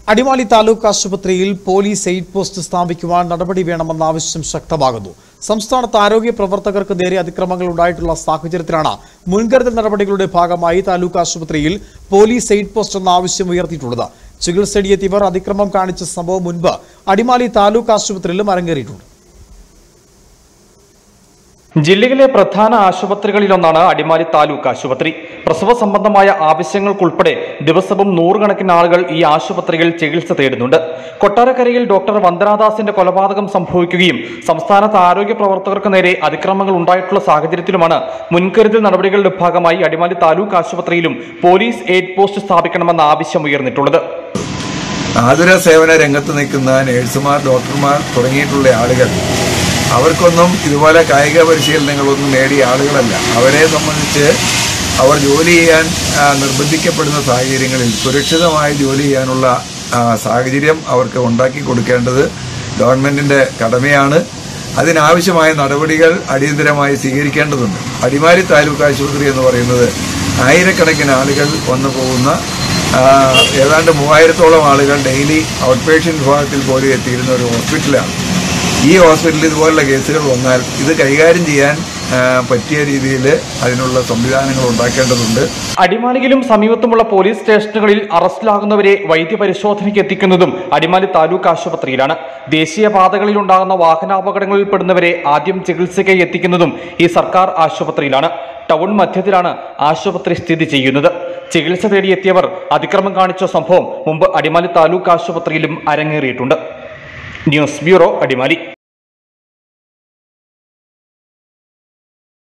അടിമാലി താലൂക്ക് ആശുപത്രിയിൽ police aid post സ്ഥാപിക്കുവാൻ നടപടി വേണമെന്ന ആവശ്യം ശക്തമാകുന്നു സംസ്ഥാനത്ത് ആരോഗ്യ പ്രവർത്തകർക്ക് നേരെ അതിക്രമങ്ങൾ ഉണ്ടായിട്ടുള്ള സാഹചര്യത്തിലാണ് മുൻകരുതൽ നടപടികളുടെ ഭാഗമായി താലൂക്ക് ആശുപത്രിയിൽ പോലീസ് എയ്ഡ് പോസ്റ്റ് എന്ന ആവശ്യം ഉയർത്തിയിട്ടുള്ളത് ചികിത്സയിലെത്തിയവർ അതിക്രമം കാണിച്ച സംഭവം മുൻപ് അടിമാലി താലൂക്ക് ആശുപത്രിയിലും അരങ്ങേറിയിട്ടുണ്ട് ജില്ലയിലെ പ്രധാന ആശുപത്രികളിലൊന്നാണ് അടിമാലി താലൂക്ക് ആശുപത്രി പ്രസവ സംബന്ധമായ ആവശ്യങ്ങൾക്കുൾപ്പെടെ ദിവസവും നൂറുകണക്കിന് ആളുകൾ ഈ ആശുപത്രിയിൽ ചികിത്സ തേടുന്നുണ്ട് കൊട്ടാരക്കരയിൽ ഡോക്ടർ വന്ദനാദാസിന്റെ കൊലപാതകം സംഭവിക്കുകയും സംസ്ഥാനത്ത് ആരോഗ്യ പ്രവർത്തകർക്ക് നേരെ അതിക്രമങ്ങൾ ഉണ്ടായിട്ടുള്ള സാഹചര്യത്തിലുമാണ് മുൻകരുതൽ നടപടികളുടെ ഭാഗമായി അടിമാലി താലൂക്ക് ആശുപത്രിയിലും പോലീസ് എയ്ഡ് പോസ്റ്റ് സ്ഥാപിക്കണമെന്ന ആവശ്യം ഉയർന്നിട്ടുള്ളത് ആതുര സേവന രംഗത്ത് നിൽക്കുന്ന നഴ്സുമാർ ഡോക്ടർമാർ തുടങ്ങിയിട്ടുള്ള ആളുകൾ അവർക്കൊന്നും ഇതുപോലെ കായിക പരിശീലനങ്ങളൊന്നും നേടിയ ആളുകളല്ല അവരെ സംബന്ധിച്ച് അവർ ജോലി ചെയ്യാൻ ആ, നിർബന്ധിക്കപ്പെടുന്ന സാഹചര്യങ്ങളിൽ സുരക്ഷിതമായി ജോലി ചെയ്യാനുള്ള ആ, സാഹചര്യം അവർക്ക് ഉണ്ടാക്കി കൊടുക്കേണ്ടത് ഗവൺമെന്റിന്റെ കടമയാണ് അതിനാവശ്യമായ നടപടികൾ അടിയന്തരമായി സ്വീകരിക്കേണ്ടതുണ്ട് അടിമാലി താലൂക്ക് ആശുപത്രി എന്ന് പറയുന്നത് ആയിരക്കണക്കിന് ആളുകൾ വന്നു പോകുന്ന ആ, ഏതാണ്ട് മൂവായിരത്തോളം ആളുകൾ ഡെയിലി ഔട്ട് പേഷ്യൻ്റ് വിഭാഗത്തിൽ പോലും എത്തിയിരുന്ന ഒരു ഹോസ്പിറ്റലാണ് ഈ ഹോസ്പിറ്റലിൽ ഇതുപോലുള്ള കേസുകൾ വന്നാൽ ഇത് കൈകാര്യം ചെയ്യാൻ ആ, പറ്റിയ രീതിയിൽ അതിനുള്ള സംവിധാനങ്ങൾ ഉണ്ടാക്കേണ്ടതുണ്ട് അടിമാലിയിലും സമീപത്തുമുള്ള പോലീസ് സ്റ്റേഷനുകളിൽ അറസ്റ്റിലാകുന്നവരെ വൈദ്യപരിശോധനയ്ക്ക് എത്തിക്കുന്നതും അടിമാലി താലൂക്ക് ആശുപത്രിയിലാണ് ദേശീയ പാതകളിൽ ഉണ്ടാകുന്ന വാഹനാപകടങ്ങളിൽ പെടുന്നവരെ ആദ്യം ചികിത്സയ്ക്കായി എത്തിക്കുന്നതും ഈ സർക്കാർ ആശുപത്രിയിലാണ് ടൗൺ മധ്യത്തിലാണ് ആശുപത്രി സ്ഥിതി ചെയ്യുന്നത് ചികിത്സ തേടിയെത്തിയവർ അതിക്രമം കാണിച്ച സംഭവം മുമ്പ് അടിമാലി താലൂക്ക് ആശുപത്രിയിലും അരങ്ങേറിയിട്ടുണ്ട് ന്യൂസ് ബ്യൂറോ അടിമാലി